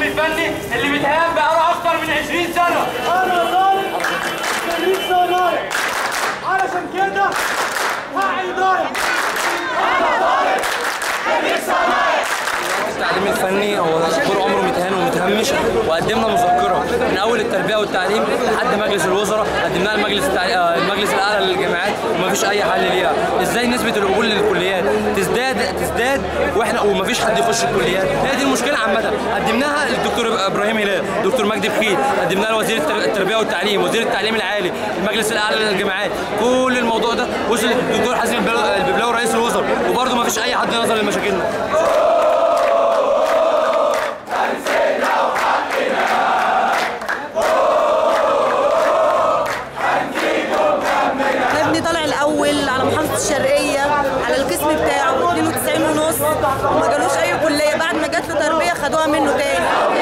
الفني اللي بيتهاب بقاله اكتر من 20 سنه انا طالب خريج صنايع علشان كده وعي ضايع التعليم الفني هو طول عمره متهان ومتهمش وقدمنا مذكره من اول التربيه والتعليم لحد مجلس الوزراء قدمناها لمجلس التعليم المجلس الاعلى للجامعات ومفيش اي حل ليها ازاي نسبه القبول للكليات تزداد تزداد واحنا ومفيش حد يخش الكليات هي دي المشكله عامه قدمناها للدكتور ابراهيم هلال دكتور مجدي بخيت قدمناها لوزير التر- التربيه والتعليم وزير التعليم العالي المجلس الاعلى للجامعات كل الموضوع ده وصل للدكتور حازم البلو- الببلاوي رئيس الوزراء وبرضه مفيش اي حد نظر لمشاكلنا ابني طالع الاول على محافظه الشرقيه على القسم بتاعه 92 ونص وما جالوش اي كليه بعد ما جات له تربيه خدوها منه تاني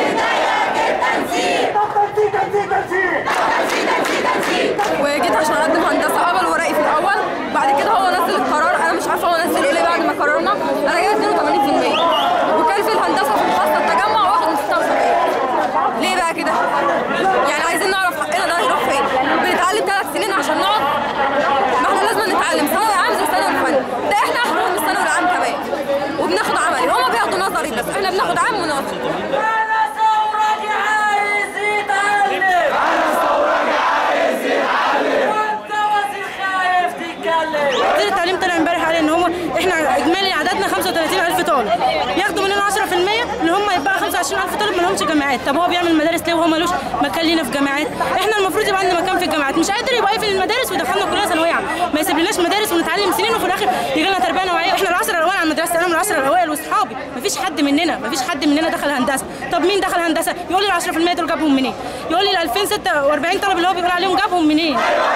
وجيت عشان اقدم هندسه قبل ورقي في الاول بعد كده هو نزل القرار انا مش عارفه هو نزله ليه بعد ما قررنا انا جايب 82% وكان في الهندسه في محافظه التجمع واخد من 76 ليه بقى كده؟ يعني عايزين نعرف حقنا ده هيروح فين؟ بنتعلم ثلاث سنين عشان نقعد ما احنا لازم نتعلم ثانوي عام زي ثانوي فني ده احنا احنا من الثانوي العام كمان وبناخد عملي هما بياخدوا نظري بس احنا بناخد عام ونظري انا ثورجي عايز يتعلم انا ثورجي عايز يتعلم وانت وزير خايف تتكلم وزير التعليم طلع امبارح قال ان هو احنا اجمالي عددنا 35000 طالب ياخدوا مننا 10% اللي هم يبقى 25000 طالب ما لهمش جامعات طب هو بيعمل مدارس ليه وهو ملوش مكان لينا في جامعات احنا المفروض يبقى عندنا مكان في الجامعات مش قادر يبقى يقفل المدارس ويدخلنا كلنا ثانويه عامه ما يسيبلناش مدارس ونتعلم سنين وفي الاخر يجي لنا تربيه نوعيه احنا العشره الاوائل على المدرسه انا من العشره الاوائل واصحابي مفيش حد مننا مفيش حد مننا دخل هندسه طب مين دخل هندسه يقول لي ال 10% دول جابهم منين يقول لي ال 2046 طالب اللي هو بيقول عليهم جابهم منين